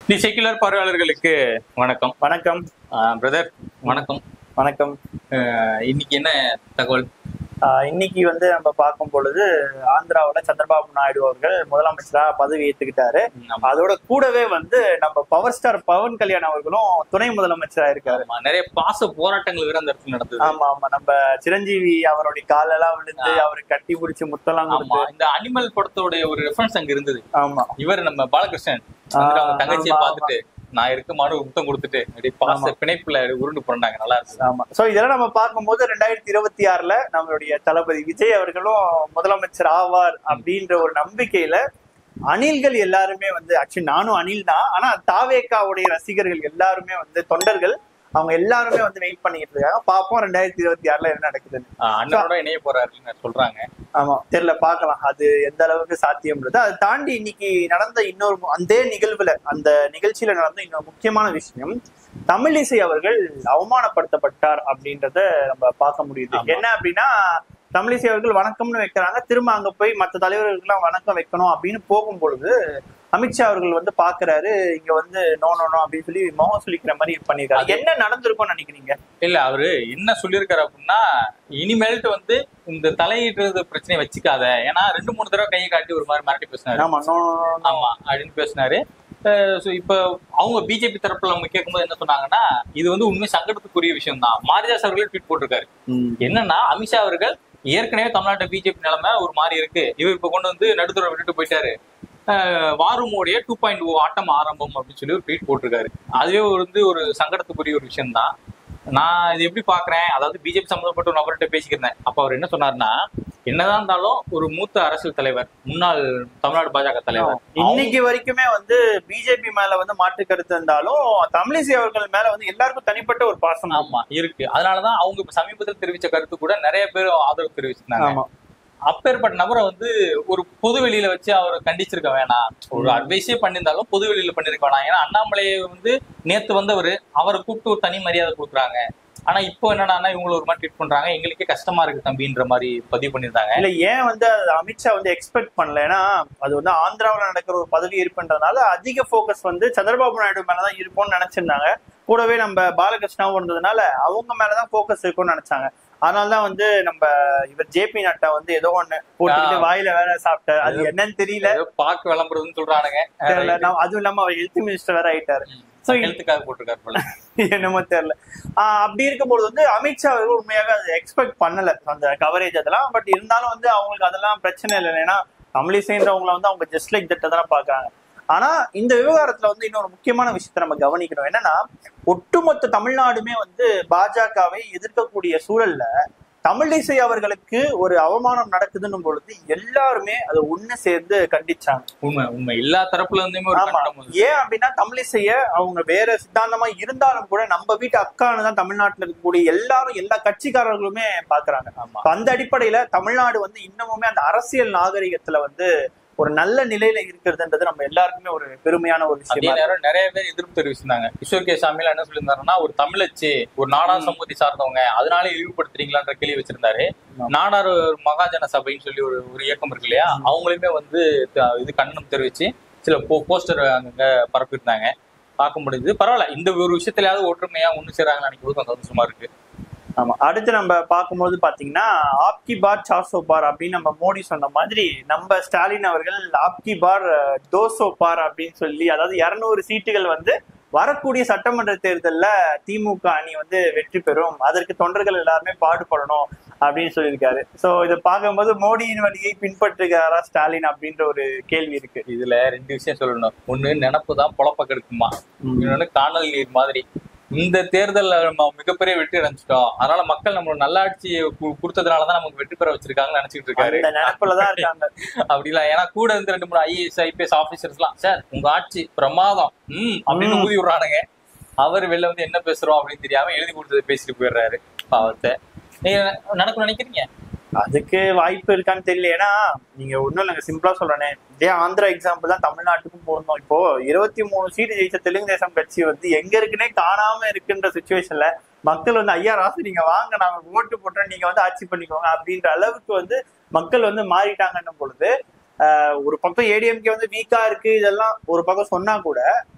தி secular பார்வையாளர்களுக்கு வணக்கம் வணக்கம் பிரதர் வணக்கம் வணக்கம் அஹ், இன்னைக்கு என்ன தகவல் ஆஹ் இன்னைக்கு வந்து நம்ம பார்க்கும் பொழுது ஆந்திராவுல சந்திரபாபு நாயுடு அவர்கள் முதலமைச்சரா பதவி ஏத்துக்கிட்டாரு ஆமா. அதோட கூடவே வந்து நம்ம பவர் ஸ்டார் பவன் கல்யாண் அவர்களும் துணை முதலமைச்சரா இருக்காரு ஆமா, நிறைய பாச போராட்டங்கள் வேற அந்த இடத்துல நடந்தது ஆமா ஆமா நம்ம சிரஞ்சீவி அவருடைய காலெல்லாம் விழுந்து அவரை கட்டி பிடிச்சி முத்தெல்லாம் ஆமா கொடுத்து இந்த அனிமல் படத்தோட ஒரு ரெஃபரன்ஸ் அங்க இருந்தது ஆமா இவர் நம்ம பாலகிருஷ்ணன் வந்துட்டு அவங்க ஆ, தங்கச்சியை ஆமா, பார்த்துட்டு நான் இருக்க மாடு முத்தம் கொடுத்துட்டு அப்படியே பாச பிணைப்புல உருண்டு புரண்டாங்க நல்லா இருந்துச்சு ஆமா சோ இதெல்லாம் நம்ம பார்க்கும்போது ரெண்டாயிரத்தி இருபத்தி ஆறுல நம்மளுடைய தளபதி விஜய் அவர்களும் முதலமைச்சர் ஆவார் அப்படின்ற ஒரு நம்பிக்கையில அணில்கள் எல்லாருமே வந்து ஆக்சுவலி நானும் அணில் தான் ஆனா தாவேக்காவுடைய ரசிகர்கள் எல்லாருமே வந்து தொண்டர்கள் அவங்க எல்லாருமே வந்து வெயிட் பண்ணிட்டு இருக்காங்க பாப்போம் ரெண்டாயிரத்தி இருபத்தி ஆறுல என்ன நடக்குதுன்னு அஹ், அண்ணனோட இணைய போறாருன்னு சொல்றாங்க ஆமா தெரியல பார்க்கலாம் அது எந்த அளவுக்கு சாத்தியம்ன்றது அதை தாண்டி இன்னைக்கு நடந்த இன்னொரு மு- அந்த நிகழ்வுல அந்த நிகழ்ச்சியில நடந்த இன்னொரு முக்கியமான விஷயம் தமிழிசை அவர்கள் அவமானப்படுத்தப்பட்டார் அப்படின்றத நம்ம பார்க்க முடியுது ஆமா. என்ன அப்படின்னா தமிழிசை அவர்கள் வணக்கம்னு வைக்கிறாங்க திரும்ப அங்க போய் மற்ற தலைவர்களுக்கெல்லாம் வணக்கம் வைக்கணும் அப்படின்னு போகும் பொழுது அமித்ஷா அவர்கள் வந்து பாக்குறாரு இங்க வந்து நோ நோ நோ அப்படின்னு சொல்லி முகம் சொல்லிக்கிற மாதிரி பண்ணிருக்காரு என்ன நடந்திருக்கும்னு நினைக்கிறீங்க இல்ல அவரு என்ன சொல்லியிருக்காரு அப்படின்னா இனிமேல்ட்டு வந்து இந்த தலையிடுறது பிரச்சனையை வச்சுக்காத ஏன்னா ரெண்டு மூணு தடவை கையை காட்டி ஒரு மாதிரி மிரட்டி பேசினாரு ஆமா நோ ஆமா அப்படின்னு பேசினாரு ஸோ இப்போ அவங்க பிஜேபி தரப்புல அவங்க கேட்கும்போது என்ன சொன்னாங்கன்னா இது வந்து உண்மை சங்கடத்துக்குரிய விஷயம் தான் மாரிதாஸ் அவர்களே ட்வீட் போட்டிருக்காரு என்னன்னா அமித்ஷா அவர்கள் ஏற்கனவே தமிழ்நாட்டு பிஜேபி நிலைமை ஒரு மாதிரி இருக்கு இவர் இப்ப கொண்டு வந்து நடுத்தர விட்டுட்டு போயிட்டாரு அஹ் வாருமோடைய டூ பாயிண்ட் ஓ ஆட்டம் ஆரம்பம் அப்படின்னு சொல்லி ஒரு ட்வீட் போட்டிருக்காரு அதுவே வந்து ஒரு சங்கடத்துக்குரிய ஒரு விஷயம் தான் நான் இது எப்படி பாக்குறேன் அதாவது பிஜேபி சம்மந்தப்பட்ட ஒரு நபர்கிட்ட பேசிக்கிறேன் அப்ப அவர் என்ன சொன்னாருன்னா என்னதான் இருந்தாலும் ஒரு மூத்த அரசியல் தலைவர் முன்னாள் தமிழ்நாடு பாஜக தலைவர் இன்னைக்கு வரைக்குமே வந்து பிஜேபி மேல வந்து மாற்று கருத்து இருந்தாலும் தமிழிசை அவர்கள் மேல வந்து எல்லாருக்கும் தனிப்பட்ட ஒரு பாசம் ஆமா இருக்கு அதனாலதான் அவங்க இப்ப சமீபத்தில் தெரிவிச்ச கருத்து கூட நிறைய பேர் ஆதரவு தெரிவிச்சிருந்தாங்க ஆமா அப்பேற்பட்ட நபரை வந்து ஒரு பொது வெளியில வச்சு அவரை கண்டிச்சிருக்க வேணாம் ஒரு அட்வைஸே பண்ணியிருந்தாலும் பொது வெளியில பண்ணிருக்க வேணாம் ஏன்னா அண்ணாமலையை வந்து நேத்து வந்தவர் அவரை கூப்பிட்டு ஒரு தனி மரியாதை கொடுக்குறாங்க ஆனா இப்போ என்னடான்னா இவங்களை ஒரு மாதிரி ட்ரீட் பண்றாங்க எங்களுக்கே கஷ்டமா இருக்கு தம்பின்ற மாதிரி பதிவு பண்ணியிருந்தாங்க இல்ல ஏன் வந்து அது அமித்ஷா வந்து எக்ஸ்பெக்ட் பண்ணல ஏன்னா அது வந்து ஆந்திராவுல நடக்கிற ஒரு பதவி இருப்புன்றதுனால அதிக ஃபோக்கஸ் வந்து சந்திரபாபு நாயுடு மேலதான் இருக்கும்னு நினைச்சிருந்தாங்க கூடவே நம்ம பாலகிருஷ்ணாவும் இருந்ததுனால அவங்க மேலதான் ஃபோக்கஸ் இருக்கும்னு நினைச்சாங்க அதனாலதான் வந்து நம்ம இவர் ஜேபி நட்டா வந்து ஏதோ ஒண்ணு போட்டுக்கிட்டு வாயில வேற சாப்பிட்டாரு அது என்னன்னு தெரியல ஏதோ பாக்கு விளம்பரம்னு சொல்றானுங்க தெரியல நான் அதுவும் இல்லாம அவர் ஹெல்த் மினிஸ்டர் வேற ஆயிட்டாரு So, ஹெல்த்துக்காக போட்டிருக்காரு போல என்னமோ தெரியல ஆஹ் அப்படி இருக்கும்போது வந்து அமித்ஷா அவர்கள் உண்மையாவே அதை எக்ஸ்பெக்ட் பண்ணல அந்த கவரேஜ் அதெல்லாம் பட் இருந்தாலும் வந்து அவங்களுக்கு அதெல்லாம் பிரச்சனை இல்லை ஏன்னா தமிழிசைன்றவங்கள வந்து அவங்க ஜஸ்ட் லைக் தட்டை தானே பாக்குறாங்க ஆனா இந்த விவகாரத்துல வந்து இன்னொரு முக்கியமான விஷயத்த நம்ம கவனிக்கணும் என்னன்னா ஒட்டுமொத்த தமிழ்நாடுமே வந்து பாஜகவை எதிர்க்கக்கூடிய சூழல்ல தமிழிசை அவர்களுக்கு ஒரு அவமானம் நடக்குதுன்னும் பொழுது எல்லாருமே அதை ஒண்ணு சேர்ந்து கண்டிச்சாங்க உண்மை உண்மை எல்லா தரப்புல இருந்துமே ஒரு ஆமா கண்டனம் வந்து ஏன் அப்படின்னா தமிழிசைய அவங்க வேற சித்தாந்தமா இருந்தாலும் கூட நம்ம வீட்டு அக்கான்னு தான் தமிழ்நாட்டுல இருக்கக்கூடிய எல்லாரும் எல்லா கட்சிக்காரர்களுமே பாக்குறாங்க ஆமா அப்ப அந்த அடிப்படையில தமிழ்நாடு வந்து இன்னமுமே அந்த அரசியல் நாகரிகத்துல வந்து ஒரு நல்ல நிலையில இருக்கிறதுன்றது நம்ம எல்லாருக்குமே ஒரு பெருமையான ஒரு அதே விஷயமா இருக்கு. நேரம் நிறைய பேர் எதிர்ப்பு தெரிவிச்சிருந்தாங்க கிஷோர் கே சாமியில என்ன சொல்லியிருந்தாருன்னா ஒரு தமிழச்சு ஒரு நாடார் ம். சமூகத்தை சார்ந்தவங்க அதனால இழிவுபடுத்துறீங்களான்ற கேள்வி வச்சிருந்தாரு ஆமா. நாடார் மகாஜன சபைன்னு சொல்லி ஒரு ஒரு இயக்கம் இருக்கு இல்லையா ம். அவங்களுமே வந்து த- இது கண்டனம் தெரிவிச்சு சில போ போஸ்டர் அங்கங்க பரப்பியிருந்தாங்க பார்க்க முடியுது பரவாயில்ல இந்த ஒரு விஷயத்துலயாவது ஒற்றுமையா ஒண்ணு சேராங்கன்னு நினைக்கும் போது கொஞ்சம் சந்தோஷமா இருக்கு ஆமா அடுத்து நம்ம பார்க்கும்போது பாத்தீங்கன்னா ஆப்கி பார் சார்சோ பார் அப்படின்னு நம்ம மோடி சொன்ன மாதிரி நம்ம ஸ்டாலின் அவர்கள் ஆப்கி பார் அஹ், தோசோ பார் அப்படின்னு சொல்லி அதாவது இருநூறு சீட்டுகள் வந்து வரக்கூடிய சட்டமன்ற தேர்தல்ல திமுக அணி வந்து வெற்றி பெறும் அதற்கு தொண்டர்கள் எல்லாருமே பாடுபடணும் அப்படின்னு சொல்லியிருக்காரு சோ இதை பார்க்கும்போது மோடியின் வழியை பின்பற்றுகிறாரா ஸ்டாலின் அப்படின்ற ஒரு கேள்வி இருக்கு இதுல ரெண்டு விஷயம் சொல்லணும் ஒண்ணு நினப்பு தான் பொழப்ப கெடுக்குமா இன்னொன்னு காணல் நீர் மாதிரி இந்த தேர்தல்ல நம்ம மிகப்பெரிய வெற்றி அடைஞ்சிட்டோம் அதனால மக்கள் நம்மளோட நல்லாட்சி கொடுத்ததுனாலதான் நமக்கு வெற்றி பெற வச்சிருக்காங்கன்னு நினைச்சிட்டு இருக்காரு அந்த நினைப்புலதான் இருக்காங்க அப்படிலாம் ஏன்னா கூட இருந்து ரெண்டு மூணு ஐஏஎஸ் ஐபிஎஸ் ஆபீசர்ஸ் எல்லாம் சார் உங்க ஆட்சி பிரமாதம் ம் அப்படின்னு ம். ஊதி விடுறானுங்க அவர் வெளில வந்து என்ன பேசுறோம் அப்படின்னு தெரியாம எழுதி கொடுத்ததை பேசிட்டு போயிடுறாரு பாவத்தை நீங்க நடக்கும் நினைக்கிறீங்க அதுக்கு வாய்ப்பு இருக்கான்னு தெரியல ஏன்னா நீங்க ஒண்ணும் இல்லைங்க சிம்பிளா சொல்றேனே இதே ஆந்திரா எக்ஸாம்பிள் தான் தமிழ்நாட்டுக்கும் போடணும் இப்போ இருபத்தி மூணு சீட்டு ஜெயிச்ச தெலுங்கு தேசம் கட்சி வந்து எங்க இருக்குன்னே காணாம இருக்குன்ற சுச்சுவேஷன்ல மக்கள் வந்து ஐயா ராசு நீங்க வாங்க நாங்க ஓட்டு போட்டோம் நீங்க வந்து ஆட்சி பண்ணிக்கோங்க அப்படின்ற அளவுக்கு வந்து மக்கள் வந்து மாறிட்டாங்கன்னும் பொழுது ஆஹ், ஒரு பக்கம் ஏடிஎம்கே வந்து வீக்கா இருக்கு இதெல்லாம் ஒரு பக்கம் சொன்னா கூட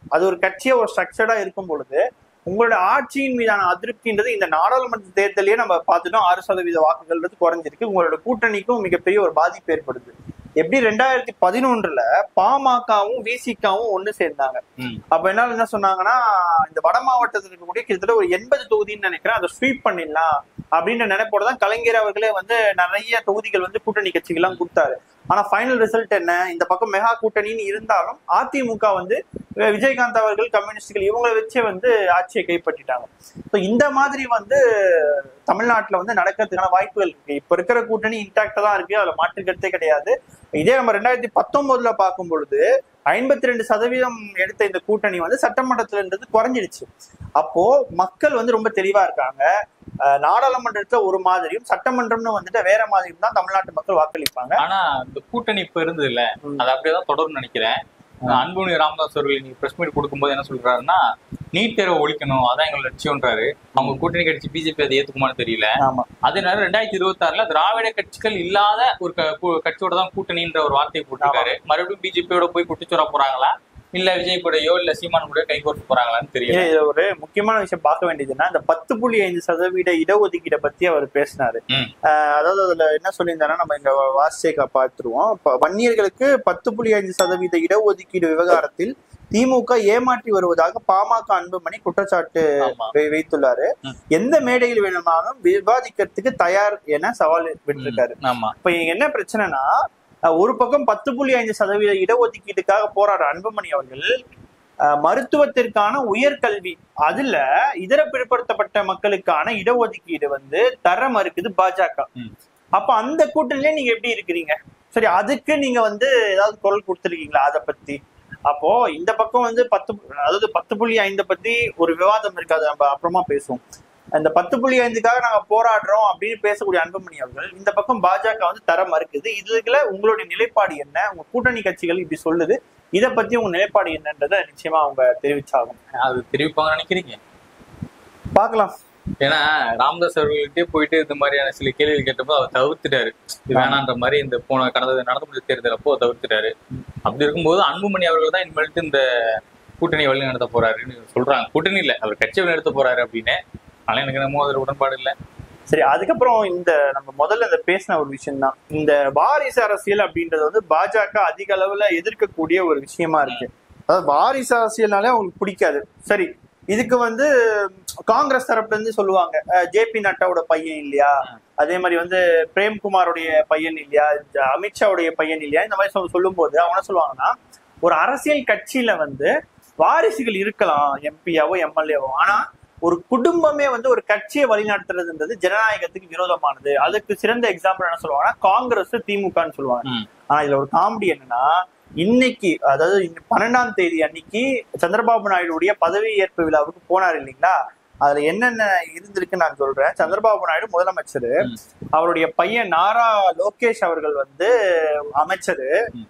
அது ஒரு கட்சியா ஒரு ஸ்ட்ரக்சர்டா இருக்கும் பொழுது உங்களோட ஆட்சியின் மீதான அதிருப்தின்றது இந்த நாடாளுமன்ற தேர்தலையே நம்ம பார்த்துட்டோம் ஆறு சதவீத வாக்குகள்ன்றது குறைஞ்சிருக்கு உங்களோட கூட்டணிக்கும் மிகப்பெரிய ஒரு பாதிப்பு ஏற்படுது எப்படி ரெண்டாயிரத்தி பதினொன்றுல பாமகவும் விசிகாவும் ஒண்ணு சேர்ந்தாங்க ம். அப்ப என்ன என்ன சொன்னாங்கன்னா இந்த வட மாவட்டத்தில் இருக்கக்கூடிய கிட்டத்தட்ட ஒரு எண்பது தொகுதின்னு நினைக்கிறேன் அதை ஸ்வீப் பண்ணிடலாம் அப்படின்ற நினைப்போட தான் கலைஞர் அவர்களே வந்து நிறைய தொகுதிகள் வந்து கூட்டணி கட்சிகள்லாம் கொடுத்தாரு ஆனா ஃபைனல் ரிசல்ட் என்ன இந்த பக்கம் மெகா கூட்டணின்னு இருந்தாலும் அதிமுக வந்து அஹ், விஜயகாந்த் அவர்கள் கம்யூனிஸ்டுகள் இவங்களை வச்சே வந்து ஆட்சியை கைப்பற்றிட்டாங்க ஸோ இந்த மாதிரி வந்து தமிழ்நாட்டுல வந்து நடக்கிறதுக்கான வாய்ப்புகள் இருக்கு இப்ப இருக்கிற கூட்டணி இன்டாக்டா தான் இருக்கு அதுல மாற்று கருத்தே கிடையாது இதே நம்ம ரெண்டாயிரத்தி பத்தொன்பதுல பார்க்கும் பொழுது ஐம்பத்தி ரெண்டு சதவீதம் எடுத்த இந்த கூட்டணி வந்து சட்டமன்றத்துல இருந்தது குறைஞ்சிடுச்சு அப்போ மக்கள் வந்து ரொம்ப தெளிவா இருக்காங்க அஹ் நாடாளுமன்றத்துல ஒரு மாதிரியும் சட்டமன்றம்னு வந்துட்டு வேற மாதிரியும் தான் தமிழ்நாட்டு மக்கள் வாக்களிப்பாங்க ஆனா இந்த கூட்டணி இப்ப இருந்தது இல்ல ம். அது அப்படியேதான் தொடரும்னு நினைக்கிறேன் அன்புமணி ராமதாஸ் அவர்கள் நீங்க பிரஸ் மீட் கொடுக்கும்போது என்ன சொல்றாருன்னா நீட் தேர்வை ஒழிக்கணும் அதான் எங்களோட லட்சியம்ன்றாரு அவங்க கூட்டணி கட்சி பிஜேபி அதை ஏத்துக்குமான்னு தெரியல ஆமா அதே நேரம் ரெண்டாயிரத்தி இருபத்தி ஆறுல திராவிட கட்சிகள் இல்லாத ஒரு க- கு- கட்சியோட தான் கூட்டணின்ற ஒரு வார்த்தையை போட்டிருக்காரு மறுபடியும் பிஜேபியோட போய் குட்டிச்சோரா போறாங்களா இல்ல விஜய் கூடயோ இல்ல சீமான் கூட கைகோர்த்து போறாங்களான்னு தெரியல ஏன் இதுல ஒரு முக்கியமான விஷயம் பார்க்க வேண்டியதுன்னா இந்த பத்து புள்ளி ஐந்து சதவீத இடஒதுக்கீடை பத்தி அவர் பேசினாரு ம். அஹ் அதாவது அதுல என்ன சொல்லியிருந்தாருன்னா நம்ம இங்க வாசிச்சே பார்த்துருவோம் இப்ப வன்னியர்களுக்கு பத்து புள்ளி ஐந்து சதவீத இடஒதுக்கீடு விவகாரத்தில் திமுக ஏமாற்றி வருவதாக பாமக அன்புமணி குற்றச்சாட்டு ஆமா வை- வைத்துள்ளாரு ம். எந்த மேடையில் வேணுமானாலும் விவாதிக்கிறதுக்கு தயார் என சவால் விட்டிருக்காரு ஆமா இப்ப இங்க என்ன பிரச்சனைனா அஹ் ஒரு பக்கம் பத்து புள்ளி ஐந்து சதவீத இடஒதுக்கீட்டுக்காக போராடுற அன்புமணி அவர்கள் அஹ் மருத்துவத்திற்கான உயர்கல்வி அதுல இதர பிற்படுத்தப்பட்ட மக்களுக்கான இடஒதுக்கீடு வந்து தர மறுக்குது பாஜக ம். அப்ப அந்த கூட்டணியிலே நீங்க எப்படி இருக்கிறீங்க சரி அதுக்கு நீங்க வந்து ஏதாவது குரல் கொடுத்துருக்கீங்களா அதை பத்தி அப்போ இந்த பக்கம் வந்து பத்து அதாவது பத்து புள்ளி ஐந்து பத்தி ஒரு விவாதம் இருக்காது நம்ம அப்புறமா பேசுவோம் அந்த பத்து புள்ளி ஐந்துக்காக நாங்க போராடுறோம் அப்படின்னு பேசக்கூடிய அன்புமணி அவர்கள் இந்த பக்கம் பாஜக வந்து தர மறுக்குது இதுல உங்களுடைய நிலைப்பாடு என்ன உங்க கூட்டணி கட்சிகள் இப்படி சொல்லுது இத பத்தி உங்க நிலைப்பாடு என்னன்றதை நிச்சயமா அவங்க தெரிவிச்சாகும் அது தெரிவிப்பாங்க நினைக்கிறீங்க பார்க்கலாம் ஏன்னா ராமதாஸ் அவர்கள்ட்டே போயிட்டு இந்த மாதிரியான சில கேள்விகள் கேட்டப்போ அவர் தவிர்த்துட்டாரு இது வேணான்ற மாதிரி இந்த போன கடந்த நடந்து முடிஞ்ச தேர்தல் அப்போ தவிர்த்துட்டாரு அப்படி இருக்கும்போது அன்புமணி அவர்கள் தான் இனிமேல்ட்டு இந்த கூட்டணி வழி நடத்த போறாருன்னு சொல்றாங்க கூட்டணி இல்ல அவர் கட்சி வழி நடத்த போறாரு அப்படின்னு ஆனா எனக்கு என்னமோ அதில் உடன்பாடு இல்ல சரி அதுக்கப்புறம் இந்த நம்ம முதல்ல இந்த பேசின ஒரு விஷயம் தான் இந்த வாரிசு அரசியல் அப்படின்றது வந்து பாஜக அதிக அளவுல எதிர்க்கக்கூடிய ஒரு விஷயமா இருக்கு அதாவது வாரிசு அரசியல்னாலே அவங்களுக்கு பிடிக்காது சரி இதுக்கு வந்து காங்கிரஸ் தரப்புல இருந்து சொல்லுவாங்க ஜேபி நட்டாவோட பையன் இல்லையா அதே மாதிரி வந்து பிரேம்குமாரோடைய பையன் இல்லையா ஜ- அமித்ஷாவுடைய பையன் இல்லையா இந்த மாதிரி சொல்லும் சொல்லும்போது அவங்க என்ன சொல்லுவாங்கன்னா ஒரு அரசியல் கட்சியில வந்து வாரிசுகள் இருக்கலாம் எம்பியாவோ எம்எல்ஏவோ ஆனா ஒரு குடும்பமே வந்து ஒரு கட்சியை வழிநடத்துறதுன்றது ஜனநாயகத்துக்கு விரோதமானது அதுக்கு சிறந்த எக்ஸாம்பிள் என்ன சொல்லுவாங்கன்னா காங்கிரஸ் திமுகன்னு சொல்லுவாங்க ம். ஆனா இதுல ஒரு காமெடி என்னன்னா இன்னைக்கு அதாவது இந்த பன்னெண்டாம் தேதி அன்னைக்கு சந்திரபாபு நாயுடுடைய பதவி ஏற்பு விழாவுக்கு போனார் இல்லைங்களா அதுல என்னென்ன இருந்திருக்கு நான் சொல்றேன் சந்திரபாபு நாயுடு முதலமைச்சர் ம். அவருடைய பையன் நாரா லோகேஷ் அவர்கள் வந்து அமைச்சர் ம்.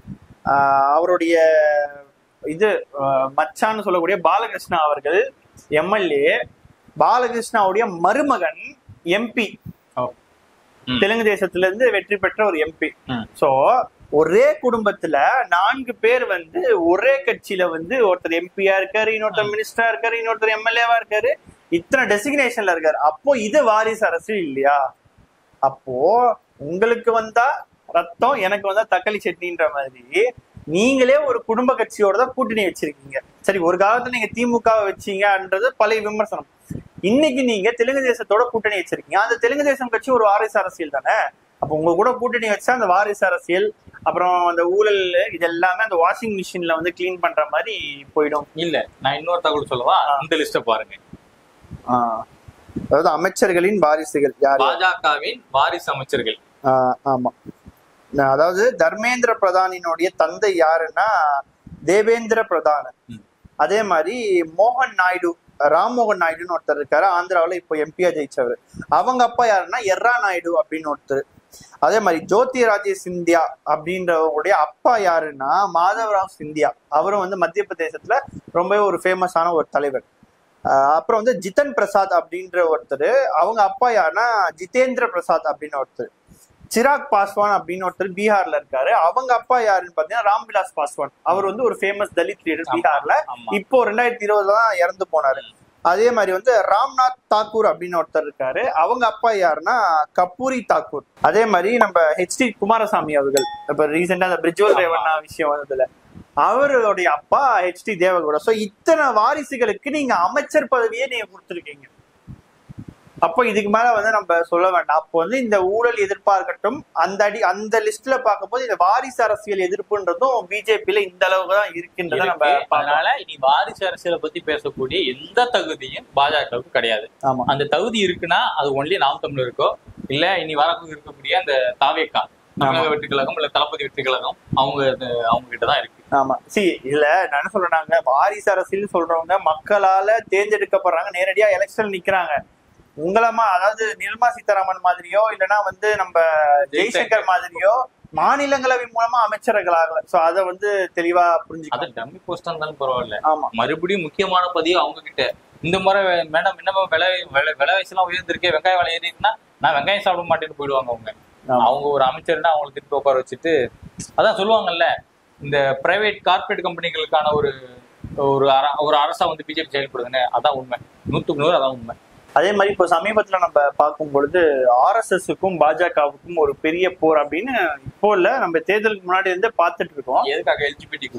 அவருடைய இது ஆஹ், மச்சான்னு சொல்லக்கூடிய பாலகிருஷ்ணா அவர்கள் எம்எல்ஏ பாலகிருஷ்ணாவுடைய மருமகன் எம்பி ஓ. ம். தெலுங்கு தேசத்துல இருந்து வெற்றி பெற்ற ஒரு எம்பி ம். சோ ஒரே குடும்பத்துல நான்கு பேர் வந்து ஒரே கட்சியில வந்து ஒருத்தர் எம்பியா இருக்காரு இன்னொருத்தர் மினிஸ்டரா இருக்காரு இன்னொருத்தர் எம்எல்ஏவா இருக்காரு இத்தனை டெசிக்னேஷன்ல இருக்காரு அப்போ இது வாரிசு அரசு இல்லையா அப்போ உங்களுக்கு வந்தா ரத்தம் எனக்கு வந்தா தக்காளி சட்னின்ற மாதிரி நீங்களே ஒரு குடும்ப கட்சியோட தான் கூட்டணி வச்சிருக்கீங்க சரி ஒரு காலத்துல நீங்க திமுக வச்சீங்கன்றது பழைய விமர்சனம் இன்னைக்கு நீங்க தெலுங்கு தேசத்தோட கூட்டணி வச்சிருக்கீங்க அந்த தெலுங்கு தேசம் கட்சி ஒரு வாரிசு அரசியல் தானே அப்ப உங்க கூட கூட்டணி வச்சா அந்த வாரிசு அரசியல் அப்புறம் அந்த ஊழல் இது எல்லாமே அந்த வாஷிங் மிஷின்ல வந்து கிளீன் பண்ற மாதிரி போயிடும் இல்ல நான் இன்னொரு தகவல் சொல்லவா இந்த லிஸ்ட பாருங்க ஆஹ் அதாவது அமைச்சர்களின் வாரிசுகள் யார் பாஜகவின் வாரிசு அமைச்சர்கள் ஆஹ் ஆமா நான் அதாவது தர்மேந்திர பிரதானினுடைய தந்தை யாருன்னா தேவேந்திர பிரதான் ம். அதே மாதிரி மோகன் நாயுடு ராம்மோகன் நாயுடுன்னு ஒருத்தர் இருக்காரு ஆந்திராவுல இப்போ எம்பியா ஜெயிச்சவர் அவங்க அப்பா யாருன்னா எர்ரா நாயுடு அப்படின்னு ஒருத்தர் அதே மாதிரி ஜோதிராஜே சிந்தியா அப்படின்றவங்களுடைய அப்பா யாருன்னா மாதவராவ் சிந்தியா அவரும் வந்து மத்திய பிரதேசத்துல ரொம்பவே ஒரு ஃபேமஸான ஒரு தலைவர் ஆஹ் அப்புறம் வந்து ஜிதன் பிரசாத் அப்படின்ற ஒருத்தர் அவங்க அப்பா யாருன்னா ஜிதேந்திர பிரசாத் அப்படின்னு ஒருத்தர் சிராக் பாஸ்வான் அப்படின்னு ஒருத்தர் பீகார்ல இருக்காரு அவங்க அப்பா யாருன்னு பாத்தீங்கன்னா ராம்விலாஸ் பாஸ்வான் அவர் வந்து ஒரு ஃபேமஸ் தலித் லீடர் ஆமா. பீகார்ல ஆமா இப்போ ரெண்டாயிரத்தி இருபதுல தான் இறந்து போனாரு அதே மாதிரி வந்து ராம்நாத் தாக்கூர் அப்படின்னு ஒருத்தர் இருக்காரு அவங்க அப்பா யாருன்னா கபூரி தாக்கூர் அதே மாதிரி நம்ம ஹெச்டி குமாரசாமி அவர்கள் இப்ப ரீசெண்டா அந்த பிரிஜுவல் ஆமா. ரேவண்ணா விஷயம் வந்ததுல அவருடைய அப்பா ஹெச்டி தேவகவுடா சோ இத்தனை வாரிசுகளுக்கு நீங்க அமைச்சர் பதவியே நீங்க கொடுத்துருக்கீங்க அப்போ இதுக்கு மேல வந்து நம்ம சொல்ல வேண்டாம் அப்போ வந்து இந்த ஊழல் எதிர்ப்பா இருக்கட்டும் அந்த அடி அந்த லிஸ்ட்ல பார்க்கும்போது இந்த வாரிசு அரசியல் எதிர்ப்புன்றதும் பிஜேபியில இந்த அளவுக்கு தான் இருக்குன்றத நம்ம இருக்கு. பார்க்கலாம் அதனால இனி வாரிசு அரசியலை பத்தி பேசக்கூடிய எந்த தகுதியும் பாஜகவுக்கு கிடையாது ஆமா அந்த தகுதி இருக்குன்னா அது ஒன்லி நாம் தமிழருக்கோ இல்ல இனி வரப்பு இருக்கக்கூடிய அந்த தாவேக்கா தமிழக வெற்றி கழகம் இல்ல தளபதி வெற்றி கழகம் அவங்க அவங்க கிட்ட தான் இருக்கு ஆமா சி இதுல நான் என்ன சொல்றாங்க வாரிசு அரசியல் சொல்றவங்க மக்களால தேர்ந்தெடுக்கப்படுறாங்க நேரடியா எலெக்ஷன் நிக்கிறாங்க உங்களமா அதாவது நிர்மலா சீதாராமன் மாதிரியோ இல்லைன்னா வந்து நம்ம ஜெய்சங்கர் மாதிரியோ மாநிலங்களவை மூலமா அமைச்சர்கள் ஆகல சோ அத வந்து தெளிவா புரிஞ்சுக்கணும் அது டம்மி போஸ்டா இருந்தாலும் பரவாயில்ல ஆமா மறுபடியும் முக்கியமான பதிவு அவங்க கிட்ட இந்த முறை மேடம் என்னமா விலை விலை விலைவாசி எல்லாம் உயர்ந்திருக்கே வெங்காயம் விலை ஏறிட்டுனா நான் வெங்காயம் சாப்பிட மாட்டேன்னு போயிடுவாங்க அவங்க ஆமா. அவங்க ஒரு அமைச்சர்னா அவங்களை திருப்பி உட்கார வச்சுட்டு அதான் சொல்லுவாங்கல்ல இந்த பிரைவேட் கார்ப்பரேட் கம்பெனிகளுக்கான ஒரு ஒரு அர- ஒரு அரசா வந்து பிஜேபி செயல்படுதுன்னு அதான் உண்மை நூத்துக்கு நூறு அதான் உண்மை அதே மாதிரி இப்போ சமீபத்துல நம்ம பார்க்கும் பொழுது ஆர்எஸ்எஸ்க்கும் பாஜகவுக்கும் ஒரு பெரிய போர் அப்படின்னு இப்போ இல்ல நம்ம தேர்தலுக்கு முன்னாடி இருந்தே பார்த்துட்டு இருக்கோம் எதுக்காக எல்ஜிபிடி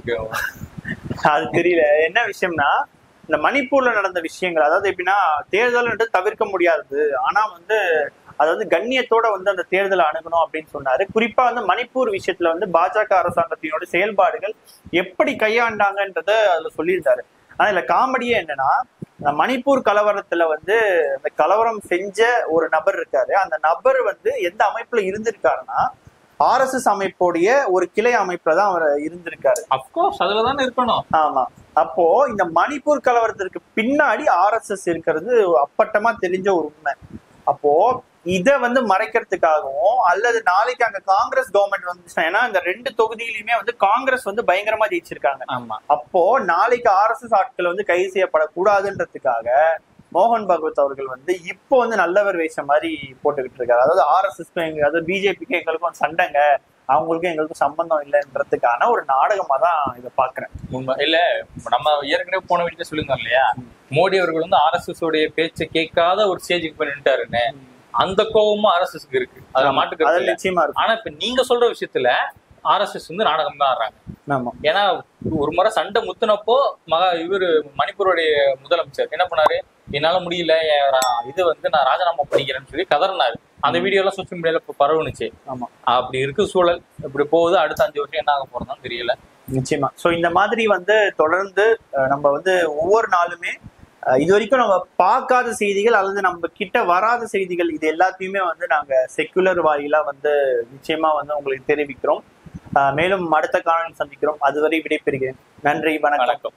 அது தெரியல என்ன விஷயம்னா இந்த மணிப்பூர்ல நடந்த விஷயங்கள் அதாவது எப்படின்னா தேர்தல்ன்றது தவிர்க்க முடியாதது ஆனா வந்து அது வந்து கண்ணியத்தோட வந்து அந்த தேர்தலை அணுகணும் அப்படின்னு சொன்னாரு குறிப்பா வந்து மணிப்பூர் விஷயத்துல வந்து பாஜக அரசாங்கத்தினோட செயல்பாடுகள் எப்படி கையாண்டாங்கன்றத அதுல சொல்லியிருந்தாரு ஆனா இதுல காமெடியே என்னன்னா இந்த மணிப்பூர் கலவரத்துல வந்து அந்த கலவரம் செஞ்ச ஒரு நபர் இருக்காரு அந்த நபர் வந்து எந்த அமைப்புல இருந்திருக்காருன்னா ஆர்எஸ்எஸ் அமைப்புடைய ஒரு கிளை அமைப்புல தான் அவர் இருந்திருக்காரு அப்கோர்ஸ் அதுல தானே இருக்கணும் ஆமா அப்போ இந்த மணிப்பூர் கலவரத்திற்கு பின்னாடி ஆர்எஸ்எஸ் இருக்கிறது அப்பட்டமா தெரிஞ்ச ஒரு உண்மை அப்போ இத வந்து மறைக்கிறதுக்காகவும் அல்லது நாளைக்கு அங்க காங்கிரஸ் கவர்மெண்ட் வந்துச்சுன்னா ஏன்னா இந்த ரெண்டு தொகுதியிலுமே வந்து காங்கிரஸ் வந்து பயங்கரமா ஜெயிச்சிருக்காங்க ஆமா அப்போ நாளைக்கு ஆர்எஸ்எஸ் ஆட்கள் வந்து கைது செய்யப்படக்கூடாதுன்றதுக்காக மோகன் பகவத் அவர்கள் வந்து இப்போ வந்து நல்லவர் வேஷம் மாதிரி போட்டுக்கிட்டு இருக்காரு அதாவது ஆர்எஸ்எஸ்க்கும் எங்க அதாவது பிஜேபிக்கும் எங்களுக்கும் சண்டைங்க அவங்களுக்கும் எங்களுக்கும் சம்பந்தம் இல்லைன்றதுக்கான ஒரு நாடகமா தான் இதை பாக்குறேன் உண்மை இல்ல நம்ம ஏற்கனவே போன வீட்டுல சொல்லியிருந்தோம் இல்லையா மோடி அவர்கள் வந்து ஆர்எஸ்எஸ் உடைய பேச்சை கேட்காத ஒரு ஸ்டேஜுக்கு போய் நின்ட்டாருன்னு அந்த கோபமும் ஆர்எஸ்எஸ்க்கு இருக்கு அதுல மாட்டுக்கிறது அதில் இல்ல. நிச்சயமா இருக்கும் ஆனா இப்ப நீங்க சொல்ற விஷயத்துல ஆர்எஸ்எஸ் வந்து நாடகம் தான் ஆடுறாங்க ஆமா ஏன்னா ஒரு முறை சண்டை முத்துனப்போ மகா இவரு மணிப்பூருடைய முதலமைச்சர் என்ன பண்ணாரு என்னால முடியல என் ரா- இது வந்து நான் ராஜினாமா பண்ணிக்கிறேன்னு சொல்லி கதறினாரு அந்த வீடியோ எல்லாம் சோசியல் மீடியால இப்ப பரவுனுச்சு ஆமா அப்படி இருக்கு சூழல் இப்படி போகுது அடுத்த அஞ்சு வருஷம் என்ன ஆக போறதுன்னு தெரியல நிச்சயமா சோ இந்த மாதிரி வந்து தொடர்ந்து அஹ், நம்ம வந்து ஒவ்வொரு நாளுமே அஹ், இது வரைக்கும் நம்ம பார்க்காத செய்திகள் அல்லது நம்ம கிட்ட வராத செய்திகள் இது எல்லாத்தையுமே வந்து நாங்க செக்குலர் வாயிலா வந்து நிச்சயமா வந்து உங்களுக்கு தெரிவிக்கிறோம் அஹ், மேலும் அடுத்த காலம் சந்திக்கிறோம் அதுவரை விடைபெறுகிறேன் நன்றி வணக்கம் வணக்கம்